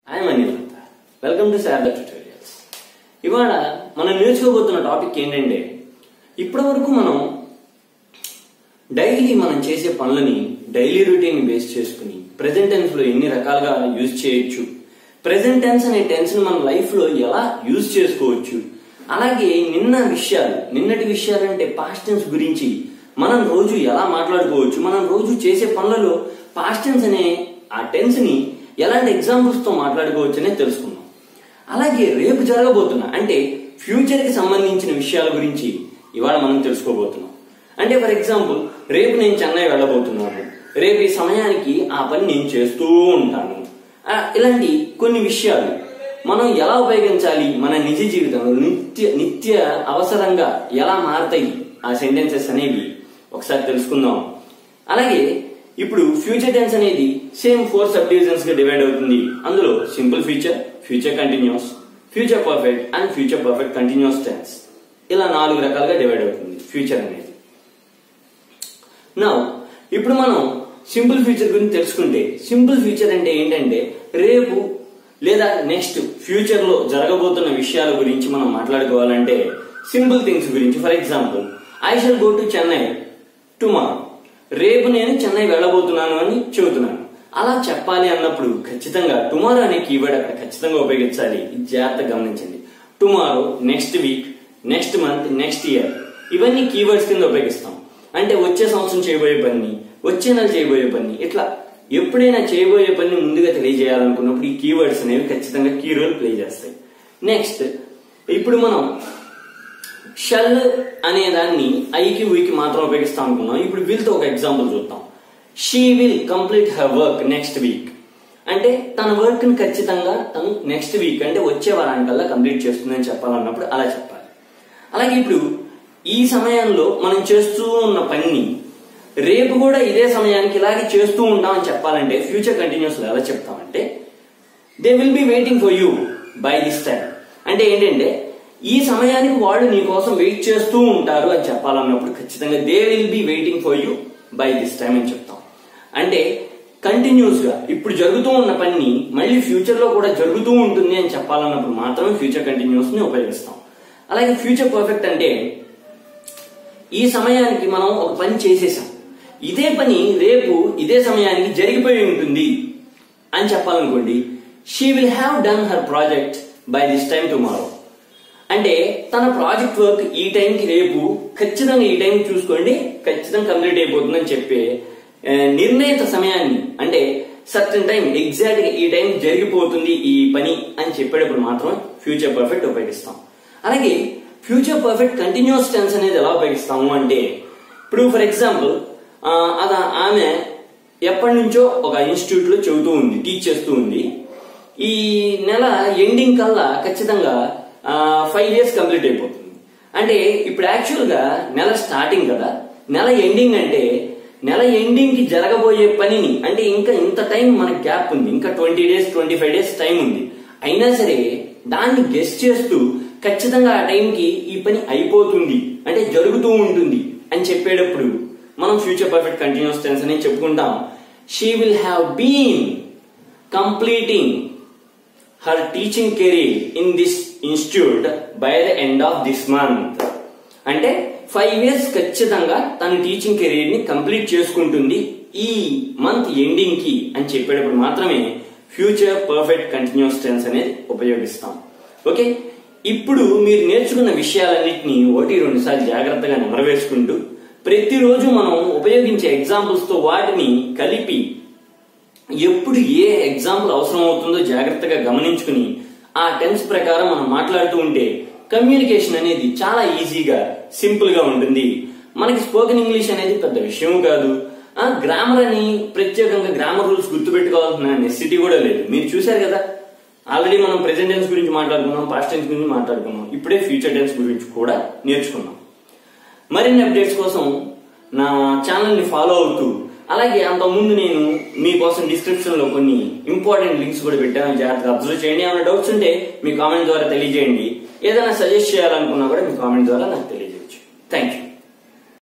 I'm Anil welcome to Sharada tutorials ఇవాళ మనం నేర్చుకోబోతున్న topic ఏంటంటే ఇప్పటి వరకు మనం డైలీ మనం చేసే పనులని డైలీ రొటీన్ బేస్ చేసుకుని ప్రెసెంట్ టెన్స్ లో ఎన్ని రకాలుగా యూజ్ చేయొచ్చు ప్రెసెంట్ టెన్స్ అనే టెన్స్ ని మన లైఫ్ లో ఎలా యూజ్ చేసుకోవచ్చు అలాగే నిన్న విషయాలు నిన్నటి విషయాలు అంటే పాస్ట్ టెన్స్ గురించి మనం రోజు ఎలా మాట్లాడుకోవచ్చు మనం రోజు చేసే పనులలో పాస్ట్ టెన్స్ అనే ఆ టెన్స్ ని ఎలాంటి ఎగ్జాంపుల్స్ తో మాట్లాడుకోవచ్చు అనేది తెలుసుకుందాం అలాగే రేపు జరగబోతున్న అంటే ఫ్యూచర్ కి సంబంధించిన విషయాల గురించి ఇవాళ మనం తెలుసుకోబోతున్నాం అంటే ఫర్ ఎగ్జాంపుల్ రేపు నేను చెన్నై వెళ్ళబోతున్నాను రేపు ఈ సమయానికి ఆ పని నేను చేస్తూ ఉంటాను ఆ, ఇలాంటి కొన్ని విషయాలు మనం ఎలా ఉపయోగించాలి మన నిజ జీవితంలో నిత్య నిత్య అవసరంగా ఎలా మారతాయి ఆ సెంటెన్సెస్ అనేవి ఒకసారి తెలుసుకుందాం అలాగే ఇప్పుడు ఫ్యూచర్ టెన్స్ అనేది సేమ్ ఫోర్ సబ్ డివిజన్స్ గా డివైడ్ అవుతుంది అందులో simple future future continuous future perfect and future perfect continuous tense ఇలా నాలుగు రకాలుగా డివైడ్ అవుతుంది ఫ్యూచర్ అనేది నా ఇప్పుడు మనం సింపుల్ ఫ్యూచర్ గురించి తెలుసుకుంటే సింపుల్ ఫ్యూచర్ అంటే ఏంటంటే రేపు లేదా నెక్స్ట్ ఫ్యూచర్ లో జరగబోతున్న విషయాల గురించి మనం మాట్లాడుకోవాలంటే సింపుల్ థింగ్స్ గురించి for example I shall go to Chennai tomorrow రేపు నేను చెన్నై వెళ్ళబోతున్నాను అని చెబుతున్నాను అలా చెప్పాలి అన్నప్పుడు ఖచ్చితంగా టుమారో అనే కీవర్డ్ అక్కడ ఖచ్చితంగా ఉపయోగించాలి ఇది జాగ్రత్తగా గమనించండి tomorrow next week next month next year ఇవన్నీ కీవర్డ్స్ కింద ఉపయోగిస్తాం అంటే వచ్చే సంవత్సరం చేయబోయే పని వచ్చే నెల చేయబోయే పని ఇట్లా ఎప్పుడైనా చేయబోయే పని ముందుగా తెలియజేయాలనుకున్నప్పుడు ఈ కీవర్డ్స్ అనేవి ఖచ్చితంగా కీ రోల్ ప్లే చేస్తాయి నెక్స్ట్ ఇప్పుడు మనం షల్ అనే దాన్ని ఐకి వీకి మాత్రం ఉపయోగిస్తాం అనుకున్నాం ఇప్పుడు వీళ్ళతో ఒక ఎగ్జాంపుల్ చూద్దాం she will complete her work next week అంటే తన వర్క్ ని ఖచ్చితంగా తను నెక్స్ట్ వీక్ అంటే వచ్చే వారానికల్లా కంప్లీట్ చేస్తుందని చెప్పాలన్నప్పుడు అలా చెప్పాలి అలాగే ఇప్పుడు ఈ సమయంలో మనం చేస్తూ ఉన్న పనిని రేపు కూడా ఇదే సమయానికి ఇలాగే చేస్తూ ఉంటామని చెప్పాలంటే ఫ్యూచర్ కంటిన్యూస్ ఎలా చెప్తామంటే they will be waiting for you by this time అంటే ఏంటంటే ఈ సమయానికి వాళ్ళు నీ కోసం వెయిట్ చేస్తూ ఉంటారు అని చెప్పాలన్నప్పుడు ఖచ్చితంగా they will be waiting for you by this time అని చెప్తాం అంటే కంటిన్యూస్ గా ఇప్పుడు జరుగుతూ ఉన్న పని మళ్ళీ ఫ్యూచర్ లో కూడా జరుగుతూ ఉంటుంది అని చెప్పాలన్నప్పుడు మాత్రమే ఫ్యూచర్ కంటిన్యూస్ ని ఉపయోగిస్తాం అలాగే ఫ్యూచర్ పర్ఫెక్ట్ అంటే ఈ సమయానికి మనం ఒక పని చేసేసాం ఇదే పని రేపు ఇదే సమయానికి జరిగిపోయి ఉంటుంది అని చెప్పాలనుకోండి she will have done her project by this time tomorrow అంటే తన ప్రాజెక్ట్ వర్క్ ఈ టైంకి రేపు ఖచ్చితంగా ఈ టైం చూసుకోండి ఖచ్చితంగా కంప్లీట్ అయిపోతుందని చెప్పే ఆ, నిర్ణయిత సమయాన్ని అంటే సర్టన్ టైం ఎగ్జాక్ట్ గా ఈ టైం జరిగిపోతుంది ఈ పని అని చెప్పేటప్పుడు మాత్రం ఫ్యూచర్ పర్ఫెక్ట్ ఉపయోగిస్తాం అలాగే ఫ్యూచర్ పర్ఫెక్ట్ కంటిన్యూస్ టెన్స్ అనేది ఎలా ఉపయోగిస్తాము అంటే ఇప్పుడు ఫర్ ఎగ్జాంపుల్ అది ఆమె ఎప్పటి నుంచో ఒక ఇన్స్టిట్యూట్ లో చెబుతూ ఉంది టీచ్ చేస్తూ ఉంది ఈ నెల ఎండింగ్ కల్లా ఖచ్చితంగా ఫైవ్ ఇయర్స్ కంప్లీట్ అయిపోతుంది అంటే ఇప్పుడు యాక్చువల్ గా నెల స్టార్టింగ్ కదా నెల ఎండింగ్ అంటే నెల ఎండింగ్ కి జరగబోయే పనిని అంటే ఇంకా ఇంత టైం మనకి గ్యాప్ ఉంది ఇంకా twenty days twenty five days time ఉంది అయినా సరే దాన్ని గెస్ట్ చేస్తూ ఖచ్చితంగా ఆ టైంకి ఈ పని అయిపోతుంది అంటే జరుగుతూ ఉంటుంది అని చెప్పేటప్పుడు మనం ఫ్యూచర్ పర్ఫెక్ట్ కంటిన్యూస్ టెన్స్ అని చెప్పుకుంటాం she will have been completing her teaching career in this institute by the end of this month అంటే ఫైవ్ ఇయర్స్ ఖచ్చితంగా తన టీచింగ్ కెరీర్ ని కంప్లీట్ చేసుకుంటుంది ఈ మంత్ ఎండింగ్ కి అని చెప్పేటప్పుడు మాత్రమే ఫ్యూచర్ పర్ఫెక్ట్ కంటిన్యూస్ టెన్స్ అనేది ఉపయోగిస్తాం ఓకే ఇప్పుడు మీరు నేర్చుకున్న విషయాలన్నింటినీ ఒకటి రెండు సార్లు జాగ్రత్తగా నెమరవేసుకుంటూ ప్రతిరోజు మనం ఉపయోగించే ఎగ్జాంపుల్స్ తో వాటిని కలిపి ఎప్పుడు ఏ ఎగ్జాంపుల్ అవసరం అవుతుందో జాగ్రత్తగా గమనించుకుని ఆ టెన్స్ ప్రకారం మనం మాట్లాడుతూ ఉంటే కమ్యూనికేషన్ అనేది చాలా ఈజీగా సింపుల్ గా ఉంటుంది మనకి స్పోకెన్ ఇంగ్లీష్ అనేది పెద్ద విషయం కాదు ఆ గ్రామర్ అని ప్రత్యేకంగా గ్రామర్ రూల్స్ గుర్తుపెట్టుకోవాల్సిన నెసిటీ కూడా లేదు మీరు చూశారు కదా ఆల్రెడీ మనం ప్రెసెంట్ టెన్స్ గురించి మాట్లాడుకున్నాం పాస్ట్ టెన్స్ గురించి మాట్లాడుకున్నాం ఇప్పుడే ఫ్యూచర్ టెన్స్ గురించి కూడా నేర్చుకున్నాం మరిన్ని అప్డేట్స్ కోసం నా ఛానల్ ని ఫాలో అవుతూ అలాగే అంతకుముందు నేను మీకోసం డిస్క్రిప్షన్ లో కొన్ని ఇంపార్టెంట్ లింక్స్ కూడా పెట్టాను జాగ్రత్తగా అబ్జర్వ్ చేయండి ఏమైనా డౌట్స్ ఉంటే మీ కామెంట్ ద్వారా తెలియజేయండి ఏదైనా సజెస్ట్ చేయాలనుకున్నా కూడా మీ కామెంట్ ద్వారా నాకు తెలియజేయచ్చు థ్యాంక్ యూ